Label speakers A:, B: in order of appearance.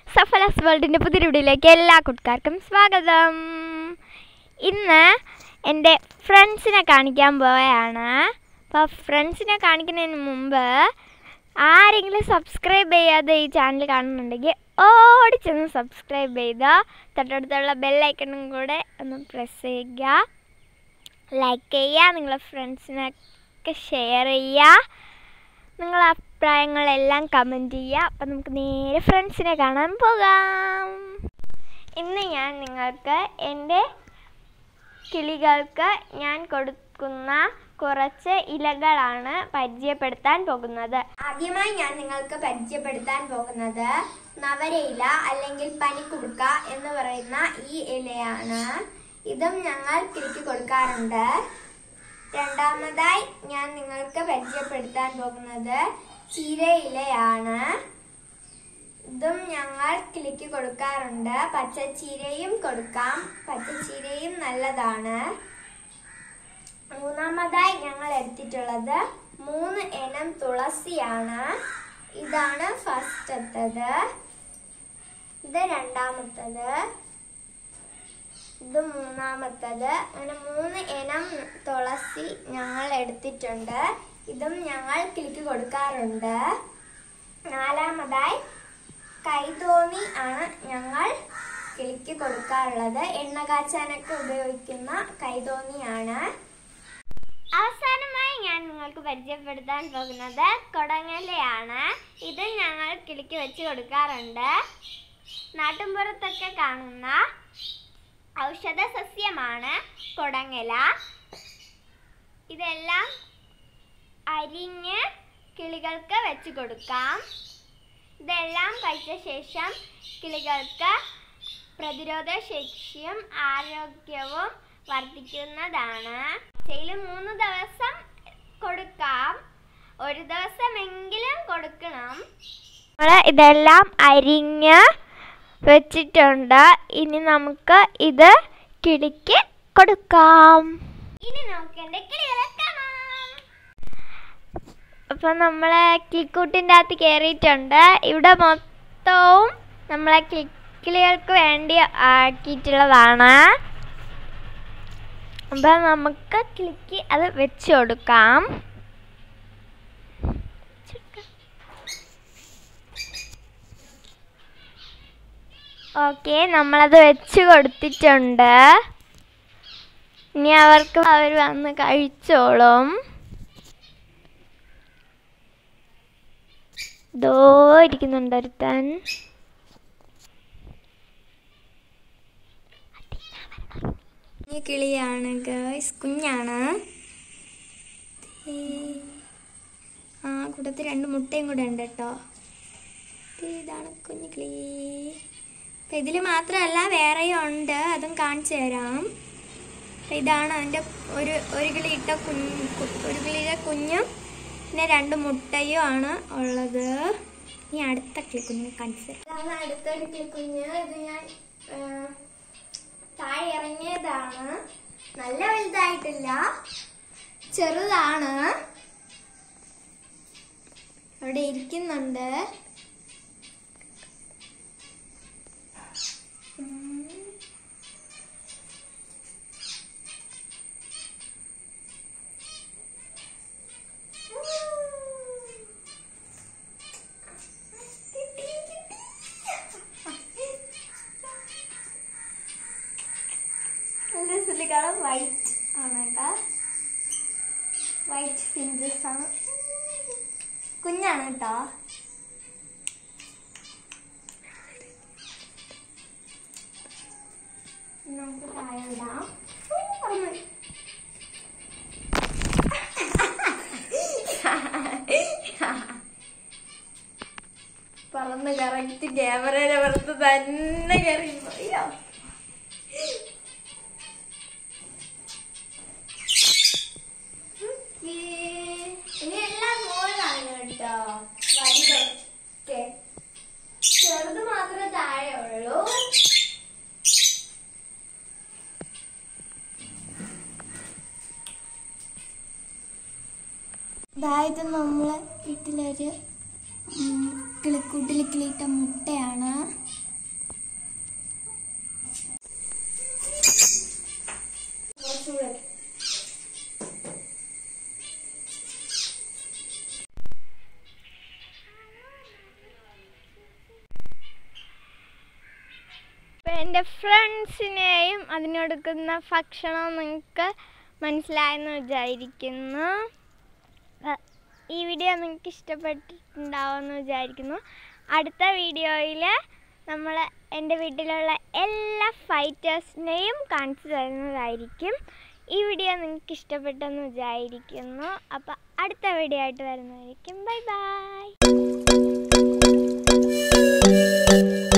A: സഫലസ് വേൾഡിൻ്റെ പുതിയ വീഡിയോയിലേക്ക് എല്ലാ കൂട്ടുകാർക്കും സ്വാഗതം ഇന്ന് എൻ്റെ ഫ്രണ്ട്സിനെ കാണിക്കാൻ പോവുകയാണ് അപ്പോൾ ഫ്രണ്ട്സിനെ കാണിക്കുന്നതിന് മുമ്പ് ആരെങ്കിലും സബ്സ്ക്രൈബ് ചെയ്യാതെ ഈ ചാനൽ കാണുന്നുണ്ടെങ്കിൽ ഓടി ചെന്ന് സബ്സ്ക്രൈബ് ചെയ്ത് തൊട്ടടുത്തുള്ള ബെല്ലൈക്കണും കൂടെ ഒന്ന് പ്രസ് ചെയ്യുക ലൈക്ക് ചെയ്യുക നിങ്ങളുടെ ഫ്രണ്ട്സിനൊക്കെ ഷെയർ ചെയ്യുക നിങ്ങളുടെ അഭിപ്രായങ്ങളെല്ലാം കമൻറ്റ് ചെയ്യുക അപ്പം നമുക്ക് നേരെ ഫ്രണ്ട്സിനെ കാണാൻ പോകാം ഇന്ന് ഞാൻ നിങ്ങൾക്ക് എൻ്റെ കിളികൾക്ക് ഞാൻ കൊടുക്കുന്ന കുറച്ച് ഇലകളാണ് പരിചയപ്പെടുത്താൻ പോകുന്നത് ആദ്യമായി ഞാൻ നിങ്ങൾക്ക് പരിചയപ്പെടുത്താൻ പോകുന്നത് നവരയില അല്ലെങ്കിൽ പനിക്കുടുക്ക എന്ന് പറയുന്ന ഈ ഇലയാണ് ഇതും ഞങ്ങൾ കിളിക്ക് കൊടുക്കാറുണ്ട് രണ്ടാമതായി ഞാൻ നിങ്ങൾക്ക് പരിചയപ്പെടുത്താൻ പോകുന്നത് ചീരയിലയാണ് ഇതും ഞങ്ങൾ കിളിക്ക് കൊടുക്കാറുണ്ട് പച്ചച്ചീരയും കൊടുക്കാം പച്ചച്ചീരയും നല്ലതാണ് മൂന്നാമതായി ഞങ്ങൾ എടുത്തിട്ടുള്ളത് മൂന്ന് ഇനം തുളസിയാണ് ഇതാണ് ഫസ്റ്റത്തത് ഇത് രണ്ടാമത്തത് ഇത് മൂന്നാമത്തത് അങ്ങനെ മൂന്ന് ഇനം തുളസി ഞങ്ങൾ എടുത്തിട്ടുണ്ട് ഇതും ഞങ്ങൾ കിളിക്ക് കൊടുക്കാറുണ്ട് നാലാമതായി കൈതോന്നി ആണ് ഞങ്ങൾ കിളിക്ക് കൊടുക്കാറുള്ളത് എണ്ണ കാച്ചാനൊക്കെ ഉപയോഗിക്കുന്ന കൈതോന്നിയാണ് അവസാനമായി ഞാൻ നിങ്ങൾക്ക് പരിചയപ്പെടുത്താൻ പോകുന്നത് കൊടങ്ങലയാണ് ഇത് ഞങ്ങൾ കിളിക്ക് വെച്ച് കൊടുക്കാറുണ്ട് നാട്ടിൻപുറത്തൊക്കെ കാണുന്ന ഔഷധ സസ്യമാണ് കൊടങ്ങല ഇതെല്ലാം അരിഞ്ഞ് കിളികൾക്ക് വെച്ച് കൊടുക്കാം ഇതെല്ലാം കഴിച്ച ശേഷം കിളികൾക്ക് പ്രതിരോധ ശേഷിയും ആരോഗ്യവും വർദ്ധിക്കുന്നതാണ് ആഴ്ചയിൽ മൂന്ന് ദിവസം കൊടുക്കാം ഒരു ദിവസമെങ്കിലും കൊടുക്കണം നമ്മൾ ഇതെല്ലാം അരിഞ്ഞ് വെച്ചിട്ടുണ്ട് ഇനി നമുക്ക് ഇത് കിളിക്ക് കൊടുക്കാം ഇനി നമുക്ക് എൻ്റെ കിളികളെ കാണാം അപ്പം നമ്മളെ കിളിക്കൂട്ടിൻ്റെ അകത്ത് കയറിയിട്ടുണ്ട് ഇവിടെ മൊത്തവും നമ്മളെ കിളി കിളികൾക്ക് വേണ്ടി ആക്കിയിട്ടുള്ളതാണ് അപ്പം നമുക്ക് കിളിക്ക് അത് വെച്ച് കൊടുക്കാം ഓക്കെ നമ്മളത് വെച്ച് കൊടുത്തിട്ടുണ്ട് ഇനി അവർക്ക് അവർ വന്ന് കഴിച്ചോളും ദോ ഇരിക്കുന്നുണ്ട് ഒരുത്തൻ കുഞ്ഞു കിളിയാണ് ഗേൾസ് കുഞ്ഞാണ് ദേ. ആ കൂട്ടത്തിൽ രണ്ട് മുട്ടയും കൂടെ ഉണ്ട് കേട്ടോ ദേ ഇതാണ് കുഞ്ഞു കിളി അപ്പം ഇതിൽ മാത്രമല്ല വേറെയും ഉണ്ട് അതും കാണിച്ചു തരാം അപ്പം ഇതാണ് അതിൻ്റെ ഒരു ഒരു കിളി ഇട്ട കുഞ്ഞ് കു- ഒരു കിളിയുടെ കുഞ്ഞും പിന്നെ രണ്ട് മുട്ടയും ആണ് ഉള്ളത് ഇനി അടുത്ത കിളിക്കുഞ്ഞിനെ കാണിച്ചു തരാം ഇതാണ് അടുത്തൊരു കിളിക്കുഞ്ഞ് ഇത് ഞാൻ ആ, താഴെ ഇറങ്ങിയതാണ് നല്ല വലുതായിട്ടില്ല ചെറുതാണ് അവിടെ ഇരിക്കുന്നുണ്ട് ഉം. നല്ല സുലികള് വൈറ്റ് ആണ് കേട്ടോ വൈറ്റ് ഫിഞ്ചസ് ആണ് കുഞ്ഞാണ് കേട്ടോ നമുക്ക് താഴെ ഇടാം പറന്ന് കറക്റ്റ് ക്യാമറയുടെ പുറത്ത് തന്നെ കയറി അയ്യോ ഇനി എല്ലാം മുകളിലാണ് കേട്ടോ വലുതൊക്കെ ചെറുത് മാത്രമേ താഴെ ഉള്ളൂ അതായത് നമ്മളെ വീട്ടിലൊരു ഉം, കിളിക്കൂട്ടിൽ കിളിയിട്ട മുട്ടയാണ് എൻ്റെ ഫ്രണ്ട്സിനെയും അതിനൊടുക്കുന്ന ഭക്ഷണം നിങ്ങൾക്ക് മനസ്സിലായെന്ന് വിചാരിക്കുന്നു അ- ഈ വീഡിയോ നിങ്ങൾക്ക് ഇഷ്ടപ്പെട്ടിട്ടുണ്ടാവുമെന്ന് വിചാരിക്കുന്നു അടുത്ത വീഡിയോയിൽ നമ്മൾ എൻ്റെ വീട്ടിലുള്ള എല്ലാ ഫൈറ്റേഴ്സിനെയും കാണിച്ചു തരുന്നതായിരിക്കും ഈ വീഡിയോ നിങ്ങൾക്ക് ഇഷ്ടപ്പെട്ടെന്ന് വിചാരിക്കുന്നു അപ്പോൾ അടുത്ത വീഡിയോ ആയിട്ട് വരുന്നതായിരിക്കും ബൈ ബൈ